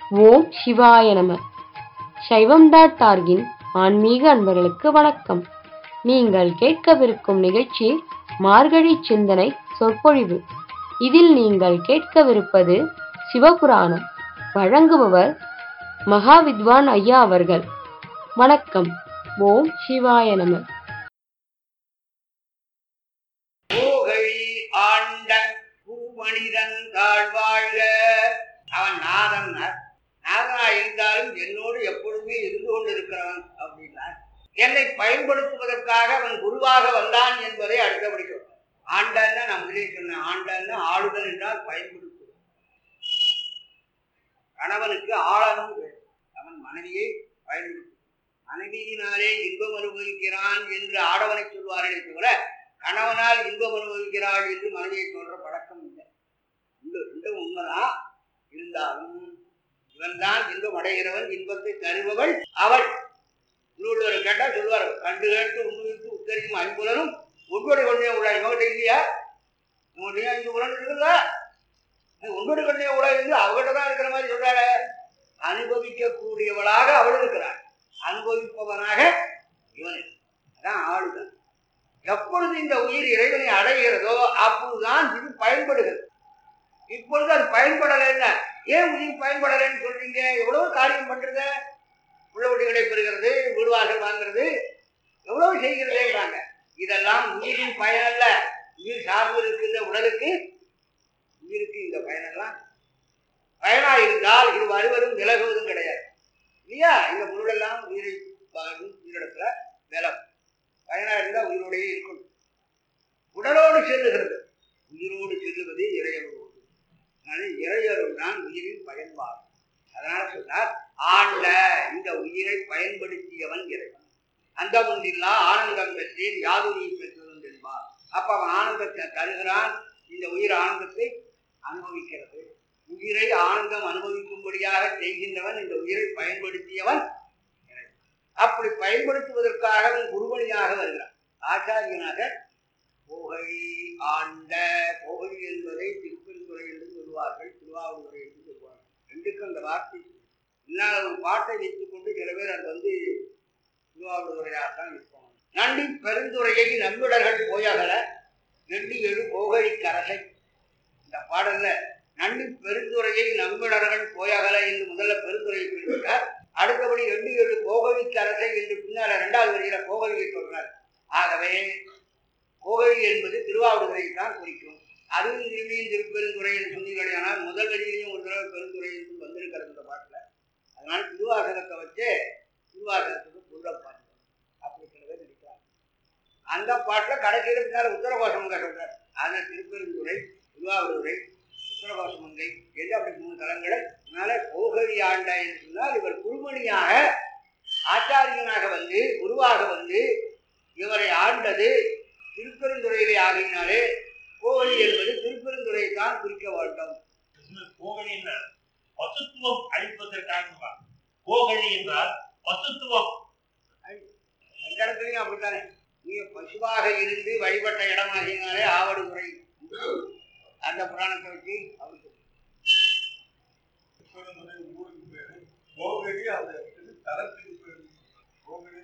ஓம் சிவாய நம சைவம் டாட் ஆர்கின் ஆன்மீக அன்பர்களுக்கு வணக்கம் நீங்கள் கேட்கவிருக்கும் நிகழ்ச்சி மார்கழி சிந்தனை சொற்பொழிவு இதில் நீங்கள் கேட்கவிருப்பது சிவபுராணம் வழங்குபவர் மகாவித்வான் ஐயா அவர்கள் வணக்கம் ஓம் சிவாய நம பூகழி ஆண்ட பூமனிதன் தாழ்வாழ்க அவன் நாதன் நாதனா இருந்தாலும் என்னோடு எப்பொழுதுமே இருந்து கொண்டிருக்கிறவன் அப்படின்னார் என்னை பயன்படுத்துவதற்காக அவன் குருவாக வந்தான் என்பதை அடுத்தபடி சொல்றார் ஆண்டன்னா நான் முதலே சொன்னேன் ஆண்டன்னா ஆளுதல் என்றால் பயன்படுத்துவது கணவனுக்கு ஆளனும் வேண்டும் அவன் மனைவியை பயன்படுத்தும் மனைவியினாலே இன்பம் அனுபவிக்கிறான் என்று ஆடவனை சொல்வார்களே தவிர கணவனால் இன்பம் அனுபவிக்கிறாள் என்று மனைவியை சொல்ற பழக்கம் இல்லை இந்த ரெண்டும் உண்மைதான் இருந்தாலும் இவன் தான் இன்பம் அடைகிறவன் இன்பத்தை தருபவள் அவள் இன்னொருவர் கேட்டா சொல்லுவார் கண்டு கேட்டு உண்மைக்கு உத்தரிக்கும் ஐம்புலனும் உங்களோட கொண்டே உள்ள இவங்கிட்ட இல்லையா இவங்கள்ட்ட ஐந்து புலன் இருக்குல்ல உங்களோட கொண்டே உள்ள இருந்து அவகிட்ட தான் இருக்கிற மாதிரி சொல்றாள அனுபவிக்கக்கூடியவளாக அவள் இருக்கிறாள் அனுபவிப்பவனாக இவன் அதான் ஆளுதல் எப்பொழுது இந்த உயிர் இறைவனை அடைகிறதோ அப்பொழுதுதான் இது பயன்படுகிறது இப்பொழுது அது பயன்படலைன்னா ஏன் உயிர் பயன்படலைன்னு சொல்றீங்க எவ்வளவு காரியம் பண்றது உள்ளவடிகளை பெறுகிறது வீடுவாசல் வாங்குறது எவ்வளவு செய்கிறதேன்றாங்க இதெல்லாம் உயிரின் பயன் அல்ல உயிர் சார்ந்து இருக்கின்ற உடலுக்கு உயிருக்கு இந்த பயனெல்லாம் பயனா இருந்தால் இது வருவதும் விலகுவதும் கிடையாது இல்லையா இந்த பொருளெல்லாம் உயிரை வாழும் உயிரிடத்துல விலகும் பயனா இருந்தால் உயிரோடையே இருக்கணும் உடலோடு செல்லுகிறது உயிரோடு செல்லுவது இறையரோடு அதனால இறையருள் தான் உயிரின் பயன்பாடு அதனால சொன்னார் ஆண்ட இந்த உயிரை பயன்படுத்தியவன் இறைவன் அந்த முந்தில்லா ஆனந்தம் பெற்றேன் யாதுரியை பெற்றவன் என்பார் அப்ப அவன் ஆனந்தத்தை தருகிறான் இந்த உயிர் ஆனந்தத்தை அனுபவிக்கிறது உயிரை ஆனந்தம் அனுபவிக்கும்படியாக செய்கின்றவன் இந்த உயிரை பயன்படுத்தியவன் அப்படி பயன்படுத்துவதற்காக அவன் குருபணியாக வருகிறான் ஆச்சாரியனாக புகழி ஆண்ட புகழி என்பதை திருப்பெருந்துறை என்று சொல்வார்கள் திருவாவூரை என்று சொல்வார்கள் ரெண்டுக்கும் அந்த வார்த்தை இன்னால் ஒரு பாட்டை வைத்துக் கொண்டு சில பேர் அது வந்து திருவாவூரையாகத்தான் இருப்பாங்க நன்றி பெருந்துறையை நம்பிடர்கள் போயகல நெண்டி எழு போகழி கரசை இந்த பாடல்ல நன்றி பெருந்துறையை நம்பிடர்கள் போயகல என்று முதல்ல பெருந்துறையை குறிப்பிட்டார் அடுத்தபடி எண்ணி ஏழு கோகவிக்கு அரசை என்று பின்னால இரண்டாவது வரியில கோகவியை சொல்றார் ஆகவே கோகவி என்பது திருவாவூரை தான் குறிக்கும் அதுவும் திரும்பியும் திருப்பெருந்துறை என்று சொன்னீர்களே ஆனால் முதல் வரியிலையும் ஒரு தடவை பெருந்துறை என்று வந்திருக்கிறது இந்த பாட்டில் அதனால திருவாசகத்தை வச்சு திருவாசகத்துக்கு பொருளப்பாங்க அப்படி சில பேர் நினைக்கிறாங்க அந்த பாட்டில் கடைசியில் பின்னால் உத்தரகோஷமங்க சொல்றார் அதனால் திருப்பெருந்துறை திருவாவூரை உத்தரகோஷமங்கை என்று அப்படி மூணு தலங்களை அதனால கோகவி ஆண்ட என்று சொன்னால் இவர் குருமணியாக ஆச்சாரியனாக வந்து குருவாக வந்து இவரை ஆண்டது திருப்பெருந்துறையிலே ஆகினாலே கோகலி என்பது திருப்பெருந்துறையை தான் குறிக்க வேண்டும் கோகலி என்றால் பசுத்துவம் அளிப்பதற்காக கோகலி என்றால் பசுத்துவம் எந்த இடத்துலையும் அப்படித்தானே நீங்க பசுவாக இருந்து வழிபட்ட இடமாகினாலே ஆவடுதுறை அந்த புராணத்தை வச்சு அவர் ஊருக்கு பேரு கோகலி அந்த தலத்துக்கு பேரு கோகலி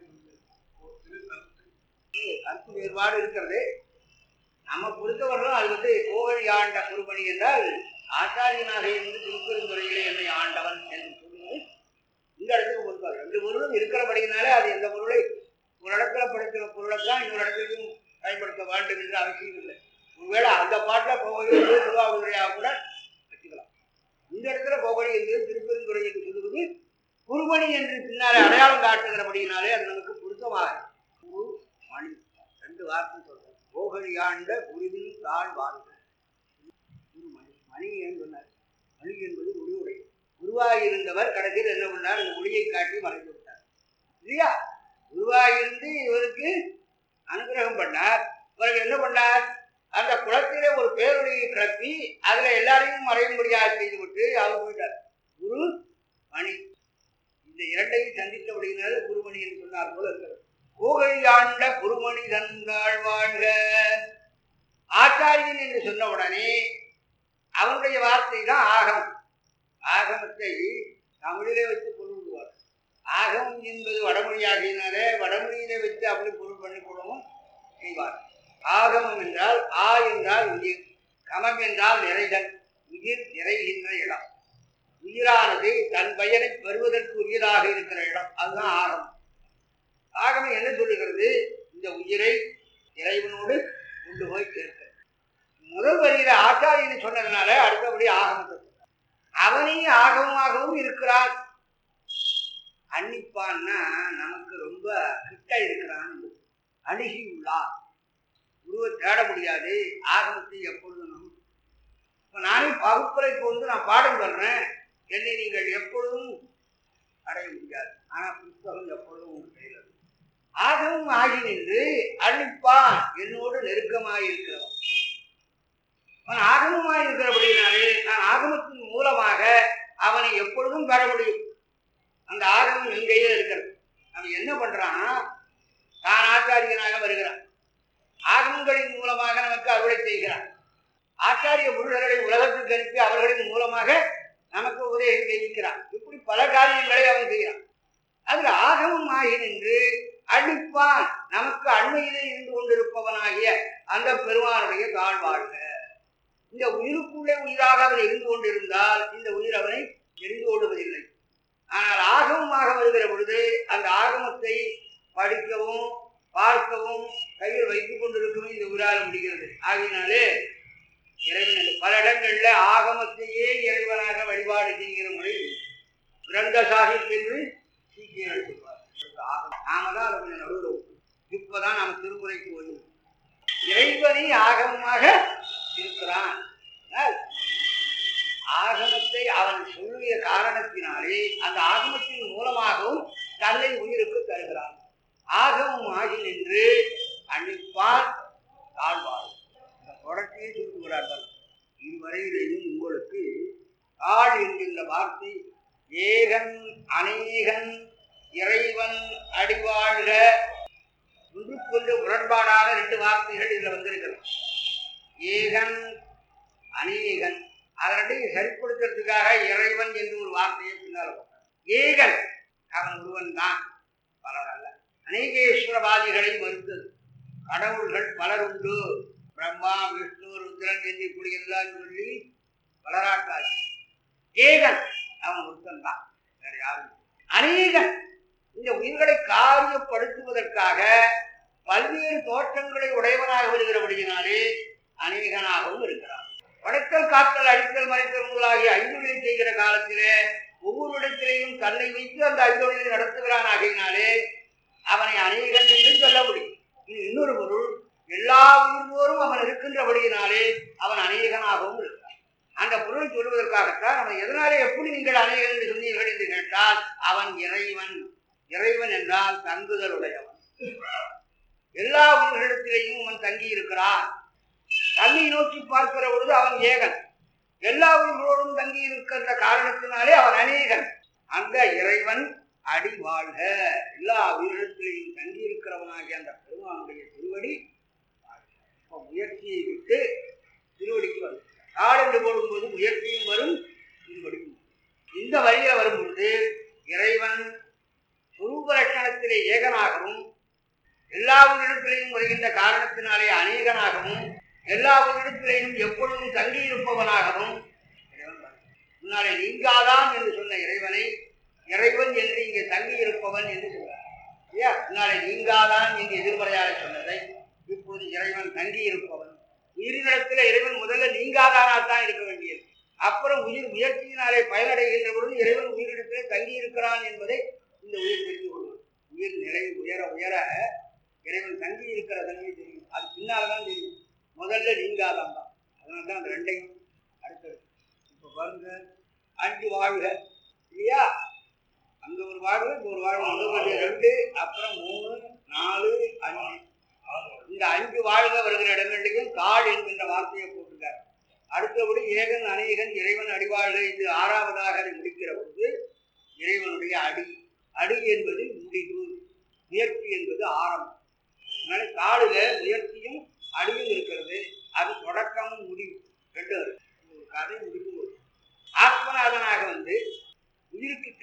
கருத்து வேறுபாடு இருக்கிறது நம்ம பொறுத்தவரைக்கும் அது வந்து கோவழி ஆண்ட குருபணி என்றால் ஆச்சாரியனாக இருந்து திருப்பெருந்துறையிலே என்னை ஆண்டவன் என்று சொல்லுவது இந்த இடத்துக்கு பொறுப்பார் ரெண்டு பொருளும் இருக்கிறபடியினாலே அது எந்த பொருளை ஒரு இடத்துல படுத்துகிற பொருளை தான் இன்னொரு இடத்துலையும் பயன்படுத்த வேண்டும் என்று அவசியம் இல்லை ஒருவேளை அந்த பாட்டில் கோவழி என்று திருவாவூரையாக கூட வச்சுக்கலாம் இந்த இடத்துல கோவழி என்று திருப்பெருந்துறை என்று சொல்லுவது குருமணி என்று பின்னாலே அடையாளம் காட்டுகிறபடியினாலே அது நமக்கு பொருத்தமாக குரு மணி ரெண்டு வார்த்தை சொல்றேன் கோகழியாண்ட குருவின் தாழ் வாழ்க மணி மணி ஏன் சொன்னார் மணி என்பது ஒளியுடைய குருவாயிருந்தவர் கடைசியில் என்ன பண்ணார் இந்த ஒளியை காட்டி மறைந்து விட்டார் இல்லையா குருவாயிருந்து இவருக்கு அனுகிரகம் பண்ணார் இவருக்கு என்ன பண்ணார் அந்த குளத்திலே ஒரு பேரொழியை கிளப்பி அதுல எல்லாரையும் மறையும்படியாக செய்துவிட்டு அவர் போயிட்டார் குரு மணி இந்த இரண்டையும் சந்தித்தபடியினால குருமணி என்று சொன்னார் போல இருக்கிறது கோகையாண்ட குருமணி தந்தாள் வாழ்க ஆச்சாரியன் என்று சொன்ன உடனே அவனுடைய வார்த்தை தான் ஆகமம் ஆகமத்தை தமிழிலே வச்சு பொருள் விடுவார் ஆகமம் என்பது வடமொழியாகினாலே வடமொழியிலே வச்சு அப்படி பொருள் பண்ணி கூடவும் செய்வார் ஆகமம் என்றால் ஆ என்றால் உயிர் கமம் என்றால் நிறைதல் உயிர் நிறைகின்ற இடம் உயிரானது தன் பயனை பெறுவதற்கு உரியதாக இருக்கிற இடம் அதுதான் ஆகமம் ஆகமம் என்ன சொல்லுகிறது இந்த உயிரை இறைவனோடு கொண்டு போய் சேர்க்க முதல் வரியில ஆச்சாரியன்னு சொன்னதுனால அடுத்தபடி ஆகமத்தை சொன்னார். அவனே ஆகமமாகவும் இருக்கிறான் அன்னிப்பான்னா நமக்கு ரொம்ப கிட்ட இருக்கிறான் அணுகி உள்ளார் குருவை தேட முடியாது ஆகமத்தை எப்பொழுதும் நம்பு. இப்ப நானே வகுப்பறைக்கு வந்து நான் பாடம் சொல்றேன் என்னை நீங்கள் எப்பொழுதும் அடைய முடியாது ஆனா புத்தகம் எப்பொழுதும் உங்கள் கையில் இருக்கும். ஆகமும் ஆகி நின்று அழிப்பான் என்னோடு நெருக்கமாய் இருக்கிறவன் அவன் ஆகமமாய் இருக்கிறபடினாலே நான் ஆகமத்தின் மூலமாக அவனை எப்பொழுதும் பெற முடியும் அந்த ஆகமம் என் கையில இருக்கிறது அவன் என்ன பண்றான்னா தான் ஆச்சாரியனாக வருகிறான் ஆகமங்களின் மூலமாக நமக்கு அறுவடை செய்கிறான் ஆச்சாரிய புருஷர்களை உலகத்துக்கு அனுப்பி அவர்களின் மூலமாக நமக்கு உதயம் செய்கிறான் இப்படி பல காரியங்களை அவன் செய்கிறான் அதுல ஆகமம் ஆகி நின்று அழிப்பான் நமக்கு அண்மையிலே இருந்து கொண்டிருப்பவனாகிய அந்த பெருமானுடைய தாழ்வாழ்க இந்த உயிருக்குள்ளே உயிராக அவன் இருந்து கொண்டிருந்தால் இந்த உயிர் அவனை எரிந்து ஓடுவதில்லை ஆனால் ஆகமமாக வருகிற பொழுது அந்த ஆகமத்தை படிக்கவும் பார்க்கவும் கையில் வைத்துக் கொண்டிருக்கவும் இந்த உயிரால முடிகிறது ஆகையினாலே இறைவன் என்று பல இடங்கள்ல ஆகமத்தையே இறைவனாக வழிபாடு செய்கிற முறை கிரந்த சாஹிப் என்று சீக்கியர்கள் சொல்வார் ஆகமம். நாம தான் அதை கொஞ்சம் நடுவில் விட்டோம். இப்பதான் நாம திருமுறைக்கு வருவோம் இறைவனை ஆகமமாக இருக்கிறான் ஆனால் ஆகமத்தை அவன் சொல்லிய காரணத்தினாலே அந்த ஆகமத்தின் மூலமாகவும் தன்னை உயிருக்கு தருகிறான் ஆகமம் ஆகி நின்று அழிப்பால் தாழ்வாள் இந்த தொடர்ச்சியை சொல்லுகிறார்கள் இதுவரையிலேயும் உங்களுக்கு ஆள் என்கின்ற வார்த்தை ஏகன் அநேகன் இறைவன் அடிவாழ்க ஒன்றுக்கொன்று முரண்பாடான ரெண்டு வார்த்தைகள் இதுல வந்திருக்கிறது ஏகன் அநேகன் அதை ரெண்டையும் சரிப்படுத்துறதுக்காக இறைவன் என்று ஒரு வார்த்தையை பின்னால் போட்டார் ஏகன் அவன் ஒருவன் தான் பலர் அல்ல அநேகேஸ்வரவாதிகளை மறுத்தது கடவுள்கள் பலர் உண்டு பிரம்மா விஷ்ணு ருத்ரன் என்று இப்படி எல்லாம் சொல்லி பலராட்டாச்சு ஏகன் அவன் ஒருத்தன் தான் வேற யாரும் இல்லை. அநேகன் இந்த உயிர்களை காரியப்படுத்துவதற்காக பல்வேறு தோற்றங்களை உடையவனாக வருகிறபடியினாலே அநேகனாகவும் இருக்கிறான் படைத்தல் காத்தல் அடித்தல் மறைத்தல் முதலாகிய ஐந்தொழிலை செய்கிற காலத்திலே ஒவ்வொரு இடத்திலேயும் தன்னை வைத்து அந்த ஐந்தொழிலை நடத்துகிறான் ஆகையினாலே அவனை அநேகன் என்று சொல்ல முடியும் இது இன்னொரு பொருள் எல்லா உயிர்வோரும் அவன் இருக்கின்றபடியினாலே அவன் அநேகனாகவும் இருக்கிறான் அந்த பொருளை சொல்வதற்காகத்தான் அவன் எதனாலே எப்படி நீங்கள் அநேகன் என்று சொன்னீர்கள் என்று கேட்டால் அவன் இறைவன் இறைவன் என்றால் தங்குதலுடையவன் எல்லா உயிர்களிடத்திலேயும் அவன் தங்கி இருக்கிறான் தன்னை நோக்கி பார்க்கிற பொழுது அவன் ஏகன் எல்லா உயிர்களோடும் தங்கி இருக்கின்ற காரணத்தினாலே அவன் அநேகன் அந்த இறைவன் அடி வாழ்க எல்லா உயிரிடத்திலையும் தங்கி இருக்கிறவனாகிய அந்த பெருமானுடைய திருவடி வாழ்க. இப்ப முயற்சியை விட்டு திருவடிக்கு வரும் ஆள் என்று போடும்போது முயற்சியும் வரும் திருவடியும் வரும். இந்த வழியில வரும்பொழுது இறைவன் சுரூப லட்சணத்திலே ஏகனாகவும் எல்லா உயிரிடத்திலையும் வருகின்ற காரணத்தினாலே அநேகனாகவும் எல்லா உயிரிடத்திலேயும் எப்பொழுதும் தங்கி இருப்பவனாகவும் இறைவன் வருகிறான். முன்னாலே நீங்காதான் என்று சொன்ன இறைவனை இறைவன் என்று இங்கே தங்கி இருப்பவன் என்று சொல்றார் ஐயா முன்னாலே நீங்காதான் என்று எதிர்மறையாக சொன்னதை இப்போது இறைவன் தங்கி இருப்பவன் உயிரினத்தில் இறைவன் முதல்ல நீங்காதானாத்தான் இருக்க வேண்டியது அப்புறம் உயிர் முயற்சியினாலே பயனடைகின்ற பொழுது இறைவன் உயிரினத்திலே தங்கி இருக்கிறான் என்பதை இந்த உயிர் தெரிந்து கொள்வது உயிர் நிலை உயர உயர இறைவன் தங்கி இருக்கிற தங்கி தெரியும் அது பின்னால்தான் தெரியும் முதல்ல நீங்காதான் தான் அதனால தான் அந்த ரெண்டையும் அடுத்தது இப்போ பாருங்க அஞ்சு வாழ்க இல்லையா அங்க ஒரு வாழ்வு இங்க ஒரு வாழ்வு முதல் ரெண்டு அப்புறம் மூணு நாலு அஞ்சு இந்த அஞ்சு வாழ்க வருகிற இடங்கள்லையும் கால் என்கின்ற வார்த்தையை போட்டுட்டார் அடுத்தபடி ஏகன் அநேகன் இறைவன் அடிவாழ்க இது ஆறாவதாக அதை முடிக்கிற பொழுது இறைவனுடைய அடி அடி என்பது முடிவு முயற்சி என்பது ஆரம்பம் அதனால காலில முயற்சியும் அடியும் இருக்கிறது அது தொடக்கமும் முடிவு ரெண்டும் இருக்கு. ஒரு கதை முடிவு வரும். ஆத்மநாதனாக வந்து உயிருக்கு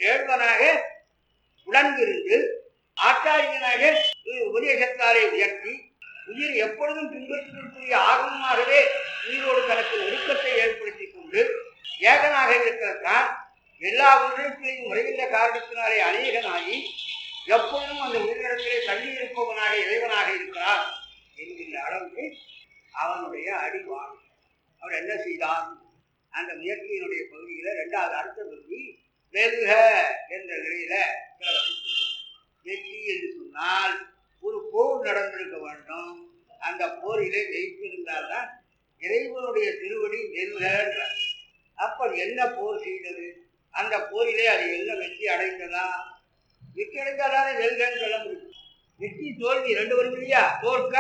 கேள்வனாக உடன்பிருந்து ஆச்சாரியனாக உபதேசத்தாலே உயர்த்தி உயிர் எப்பொழுதும் பின்பற்றுவதற்குரிய ஆகமமாகவே உயிரோடு தனக்கு ஒழுக்கத்தை ஏற்படுத்திக் கொண்டு ஏகனாக இருக்கிறதான் எல்லா உயிரிழத்திலையும் உறைகின்ற காரணத்தினாலே அநேகனாகி எப்பொழுதும் அந்த உயிரிழத்திலே தள்ளி இருப்பவனாக இறைவனாக இருக்கிறான் என்கின்ற அளவுக்கு அவனுடைய அடிவாள் அவர் என்ன செய்தான் அந்த முயற்சியினுடைய பகுதியில இரண்டாவது அடுத்த பகுதி வெல்க என்ற நிலையில சில வகை வெற்றி என்று சொன்னால் ஒரு போர் நடந்திருக்க வேண்டும் அந்த போரிலே ஜெயித்திருந்தால்தான் இறைவனுடைய திருவடி வெல்க என்றார் அப்ப என்ன போர் செய்தது அந்த போரிலே அது என்ன வெற்றி அடைந்ததா வெற்றி அடைந்தாதானே வெல்கன்னு சொல்ல முடியும் வெற்றி தோல்வி ரெண்டு வரும் இல்லையா தோற்க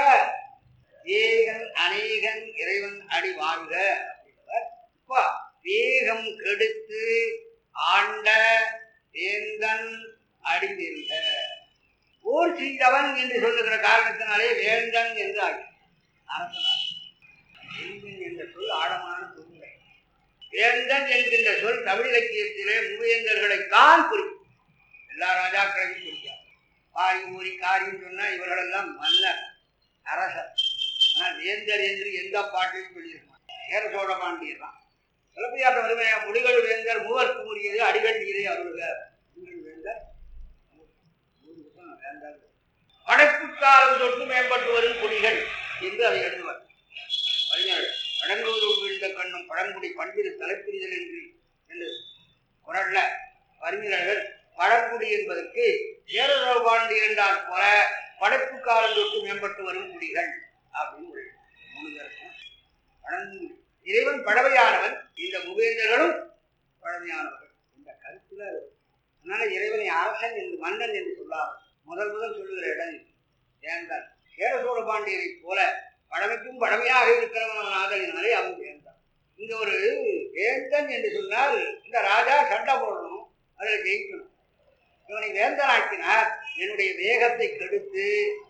ஏகன் அநேகன் இறைவன் அடி வாழ்க அப்படின்றவர் அப்பா வேகம் கெடுத்து ஆண்ட வேந்தன் அடிநின்ற போர் செய்தவன் என்று சொல்லுகிற காரணத்தினாலே வேந்தன் என்று ஆகி அரசனார் வேந்தன் என்ற சொல் ஆழமான சொல்லை வேந்தன் என்கின்ற சொல் தமிழ் இலக்கியத்திலே மூவேந்தர்களைத்தான் குறிக்கும் எல்லா ராஜாக்களையும் குறிக்காது பாரி ஊரி காரின்னு சொன்னா இவர்களெல்லாம் மன்னர் அரசர் ஆனால் வேந்தர் என்று எந்த பாட்டையும் சொல்லியிருப்பான் ஏற சோழ பாண்டியர் தான் சிலப்பதியாட்ட வறுமையா முடிகள் வேந்தர் மூவர்க்கு உரியது அடிகள் நீரை அருள்க முடிகள் வேந்தர் மூவருக்கும் வேந்தர் படைப்பு காலம் தொட்டு மேம்பட்டு வரும் குடிகள் என்று அதை எழுதுவார் அறிஞர் பழங்குவது விழுந்த கண்ணும் பழங்குடி பண்பில் தலைப்பிரிதல் என்று என்று குரல்ல அறிஞர்கள் பழங்குடி என்பதற்கு ஏரபாண்டி என்றால் போல படைப்பு காலம் தொட்டு மேம்பட்டு வரும் குடிகள் அப்படின்னு ஒரு முனிதருக்கும் பழங்குடி இறைவன் பழமையானவன் இந்த முகேந்தர்களும் பழமையானவர்கள் இந்த கருத்துல அதனால இறைவனை அரசன் என்று மன்னன் என்று சொல்லாமல் முதல் முதல் சொல்லுகிற இடம் இது. ஏன்தான் சேர சோழ பாண்டியரை போல பழமைக்கும் பழமையாக இருக்கிறவன் ஆதலினாலே அவன் வேந்தான் இங்க ஒரு வேந்தன் என்று சொன்னால் இந்த ராஜா சண்டை போடணும் அதில் ஜெயிக்கணும் இவனை வேந்தனாக்கினார் என்னுடைய வேகத்தை கெடுத்து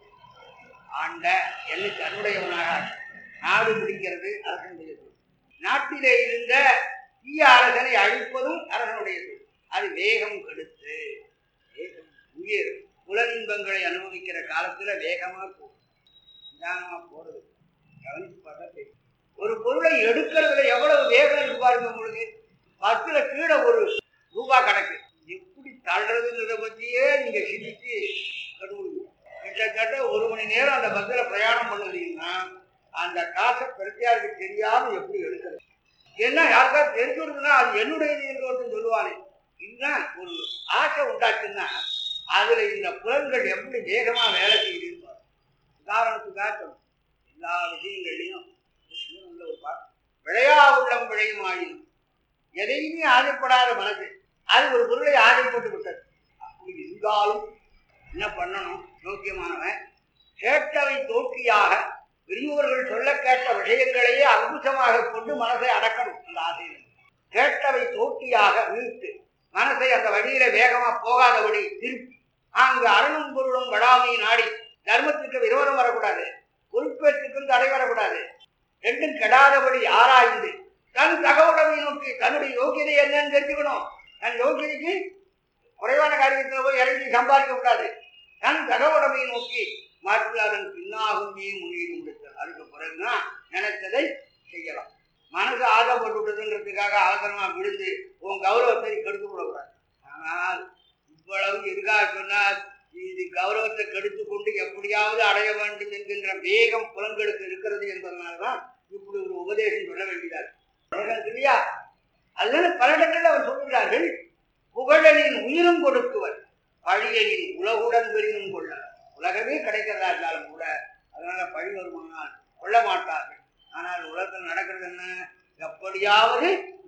ஆண்ட என்னை தன்னுடையவனாக ஆக்கினார். நாடு பிடிக்கிறது அரசனுடைய தொழில் நாட்டிலே இருந்த தீய அரசனை அழிப்பதும் அரசனுடைய தொழில் அது வேகம் கெடுத்து வேகம் உயிர் புலனின்பங்களை அனுபவிக்கிற காலத்துல வேகமா போகும் நிதானமா போறது கவனிச்சு பார்த்தா தெரியும் ஒரு பொருளை எடுக்கிறதுல எவ்வளவு வேகம் இருக்கு பாருங்க உங்களுக்கு பத்துல கீழே ஒரு ரூபா கணக்கு எப்படி தள்ளுறதுன்றத பத்தியே நீங்க சிந்திச்சு கண்டுபிடிங்க கிட்டத்தட்ட ஒரு மணி நேரம் அந்த பஸ்ல பிரயாணம் பண்ணுறீங்கன்னா அந்த காசை பிரத்தியாருக்கு தெரியாம எப்படி எடுக்கிறது என்ன யாருக்கா தெரிஞ்சுடுதுன்னா அது என்னுடையது என்று ஒருத்தன் சொல்லுவானே இதுதான் ஒரு ஆசை உண்டாச்சுன்னா அதுல இந்த புலன்கள் எப்படி வேகமா வேலை செய்யுதுன்னு பாருங்க. உதாரணத்துக்காக சொல்றேன். எல்லா விஷயங்கள்லையும் உள்ள ஒரு பாட்டு விளையா உள்ளம் விளையும் ஆயினும் எதையுமே ஆசைப்படாத மனசு அது ஒரு பொருளை ஆசைப்பட்டு விட்டது அப்படி இருந்தாலும் என்ன பண்ணணும் யோக்கியமானவன் கேட்டவை தோக்கியாக பெரியோர்கள் சொல்ல கேட்ட விஷயங்களையே அங்குசமாக கொண்டு மனசை அடக்கணும் அந்த ஆசையில் கேட்டவை தோட்டியாக மீட்டு மனசை அந்த வழியில வேகமா போகாதபடி திருப்பி அங்கு அருணும் பொருளும் வடாமை நாடி தர்மத்துக்கு விரோதம் வரக்கூடாது பொறுப்பேற்றுக்கும் தடை வரக்கூடாது ரெண்டும் கெடாதபடி ஆராய்ந்து தன் தகவலை நோக்கி தன்னுடைய யோகியதை என்னன்னு தெரிஞ்சுக்கணும் தன் யோகியதைக்கு குறைவான காரியத்தில் போய் இறங்கி சம்பாதிக்க கூடாது தன் தகவலை நோக்கி மாற்று அதன் பின்னாகும் நீ முன்னேறி முடித்தல் அதுக்கு பிறகுதான் நினைத்ததை செய்யலாம் மனசு ஆசைப்பட்டுட்டதுன்றதுக்காக அவசரமா விழுந்து உன் கௌரவத்தை கெடுத்து விடக்கூடாது ஆனால் இவ்வளவு எதுக்காக சொன்னால் இது கௌரவத்தை கெடுத்து கொண்டு எப்படியாவது அடைய வேண்டும் என்கின்ற வேகம் புலன்களுக்கு இருக்கிறது என்பதனால்தான் இப்படி ஒரு உபதேசம் சொல்ல வேண்டியதா இருக்கு. உலகம் இல்லையா அதனால பல இடங்களில் அவர் சொல்லுகிறார்கள் புகழனின் உயிரும் கொடுக்குவர் பழியனின் உலகுடன் பெரினும் கொள்ள உலகமே கிடைக்கிறதா இருந்தாலும் கூட அதனால பழி வருமானால் கொள்ள மாட்டார்கள் ஆனால் உலகத்தில் நடக்கிறது என்ன எப்படியாவது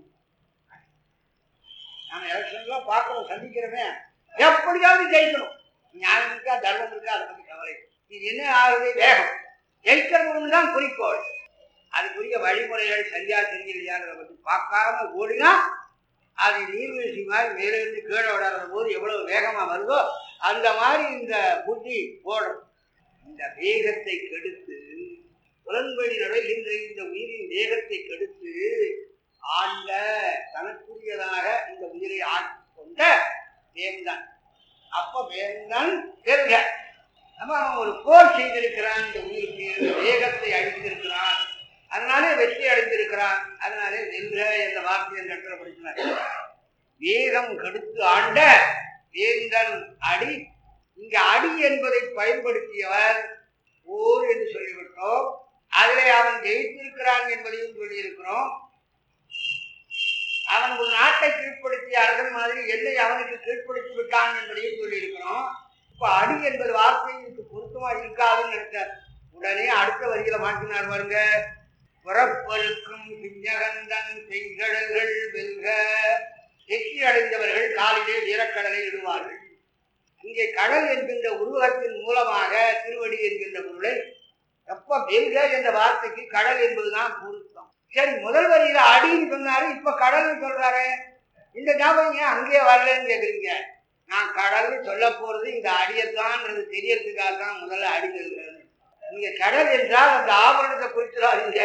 நாம எலெக்ஷன்லாம் பார்க்கிறோம் சந்திக்கிறோமே எப்படியாவது ஜெயிக்கணும் நியாயம் இருக்கா தர்மம் இருக்கா அதை பத்தி கவலை இல்லை. இது என்ன ஆகுது வேகம் ஜெயிக்கிறவங்க தான் குறிக்கோள் அதுக்குரிய வழிமுறைகள் சரியா தெரியலையான்றதை பத்தி பார்க்காம ஓடினா அது நீர்வீழ்ச்சி மாதிரி மேலே இருந்து கீழே விடாத போது எவ்வளவு வேகமா வருதோ அந்த மாதிரி இந்த புத்தி ஓடும் இந்த வேகத்தை கெடுத்து புலன்வழி நடைகின்ற இந்த உயிரின் வேகத்தை கெடுத்து ஆண்ட தனக்குரியதாக இந்த உயிரை ஆட்கொண்ட வேந்தன் அப்ப வேந்தன் வெல்க அப்ப அவன் ஒரு போர் செய்திருக்கிறான் இந்த உயிருக்கு இந்த வேகத்தை அழித்திருக்கிறான் அதனாலே வெற்றி அடைந்திருக்கிறான் அதனாலே வெல்க என்ற வார்த்தை என்ற இடத்துல படிக்கிறார் வேகம் கடுத்து ஆண்ட வேந்தன் அடி இங்க அடி என்பதை பயன்படுத்தியவர் போர் என்று சொல்லிவிட்டோம் அதிலே அவன் ஜெயித்திருக்கிறான் என்பதையும் சொல்லியிருக்கிறோம் அவன் ஒரு நாட்டை கீழ்ப்படுத்திய அரசன் மாதிரி என்னை அவனுக்கு கீழ்ப்படுத்தி விட்டான் என்பதையும் சொல்லியிருக்கிறோம் இப்ப அடி என்பது வார்த்தை இதுக்கு பொருத்தமா இருக்காதுன்னு நினைச்சார் உடனே அடுத்த வரியில மாற்றினார் பாருங்க புறப்பருக்கும் பிஞ்சகந்தன் செங்கடல்கள் வெல்க வெற்றி அடைந்தவர்கள் காலிலே வீரக்கடலை இடுவார்கள் இங்கே கடல் என்கின்ற உருவகத்தின் மூலமாக திருவடி என்கின்ற பொருளை எப்ப வெல்க என்ற வார்த்தைக்கு கடல் என்பதுதான் பொருத்தம் சரி முதல் வரியில அடின்னு சொன்னாரு இப்ப கடல்னு சொல்றாரு இந்த ஞாபகம் ஏன் அங்கேயே வரலன்னு கேக்குறீங்க நான் கடல்னு சொல்ல போறது இந்த அடியத்தான்றது தெரியறதுக்காக தான் முதல்ல அடி சொல்றது நீங்க கடல் என்றால் அந்த ஆபரணத்தை குறிக்கிறாருங்க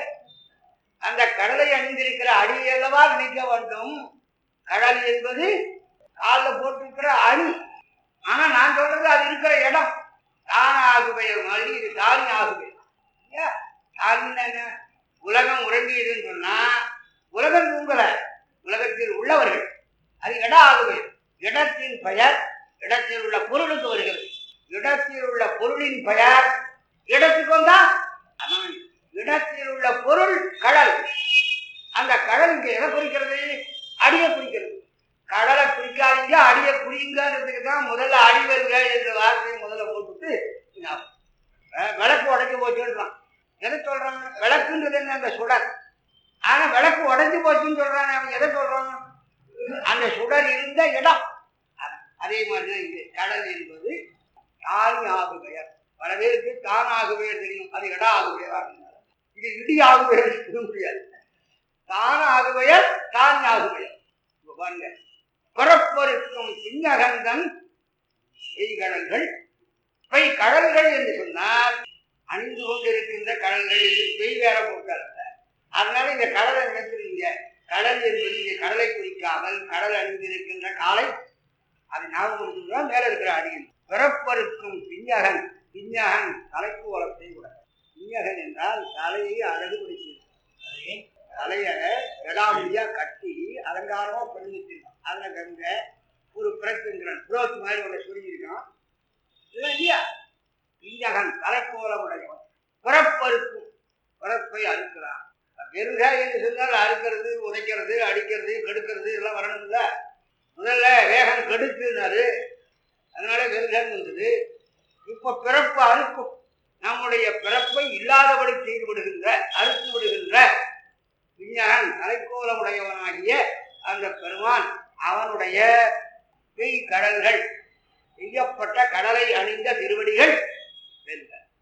அந்த கடலை அணிந்திருக்கிற அடியல்லவா நினைக்க வேண்டும் கடல் என்பது காலில் போட்டிருக்கிற அடி ஆனா நான் சொல்றது அது இருக்கிற இடம் தான ஆகுபெயர் மாதிரி இது தானி ஆகுபெயர் ஏன் தானின்னா என்ன உலகம் உறங்கியதுன்னு சொன்னா உலகம் தூங்கல உலகத்தில் உள்ளவர்கள் அது இட ஆகுபெயர் இடத்தின் பெயர் இடத்தில் உள்ள பொருளுக்கு வருகிறது இடத்தில் உள்ள பொருளின் பெயர் இடத்துக்கு வந்தா அதான் இடத்தில் உள்ள பொருள் கடல் அந்த கடல் இங்க எதை குறிக்கிறது அடியை குறிக்கிறது கடலை குறிக்காதீங்க அடியை குறிங்கிறதுக்கு தான் முதல்ல அடிவருக என்ற வார்த்தையை முதல்ல போட்டுட்டு ஞாபகம். அஹ் விளக்கு உடைஞ்சு போச்சுன்றான் எதை சொல்றாங்க விளக்குன்றது என்ன அந்த சுடர் ஆனா விளக்கு உடைஞ்சு போச்சுன்னு சொல்றாங்க அவன் எதை சொல்றாங்க அந்த சுடர் இருந்த இடம் அ- அதே மாதிரிதான் இங்கே கடல் என்பது தானி ஆகுபெயர் பல பேருக்கு தான் ஆகுபெயர் தெரியும் அது இட ஆகுபெயரா இது இடி ஆகுபெயர் சொல்ல முடியாது தான் ஆகுபெயர் தான் ஆகுபெயர் இப்ப பாருங்க பிறப்பருக்கும் பின்னகந்தன் பெய்கடல்கள் பெய் கடல்கள் என்று சொன்னால் அணிந்து கொண்டிருக்கின்ற கடல்கள் என்று பெய் வேற போட்டார் அதனால இந்த கடலை நினைச்சிருங்க கடல் என்பது இங்கே கடலை குறிக்காமல் கடல் அணிந்திருக்கின்ற காலை அது ஞாபகம் தான் மேல இருக்கிற அடியில் பிறப்பருக்கும் பிஞ்சகன் பிஞ்சகன் தலைக்கோலத்தை கூட பிஞ்சகன் என்றால் தலையை அழகுபடுத்தி தலைய விடாமடியா கட்டி அலங்காரமா பண்ணி வச்சிருக்கான் அதுல கங்க ஒரு பிறக்குங்கிறான் புரோத்து மாதிரி ஒன்று சொல்லியிருக்கான் இல்லை இல்லையா பிஞ்சகன் தலைக்கோலம் உடையவன் பிறப்பருக்கும் பிறப்பை அறுக்கிறான் வெறுக என்று சொன்னால் அறுக்கிறது உதைக்கிறது அடிக்கிறது கெடுக்கிறது இதெல்லாம் வரணும்ல முதல்ல வேகம் கெடுக்குனாரு அதனால வெறுகன் வந்தது இப்ப பிறப்பு அறுக்கும் நம்முடைய பிறப்பை இல்லாதபடி செய்து விடுகின்ற அறுத்து விடுகின்ற விஞ்ஞான் தலைக்கோலமுடையவனாகிய அந்த பெருமான் அவனுடைய பெய் கடல்கள் செய்யப்பட்ட கடலை அணிந்த திருவடிகள் வெல்க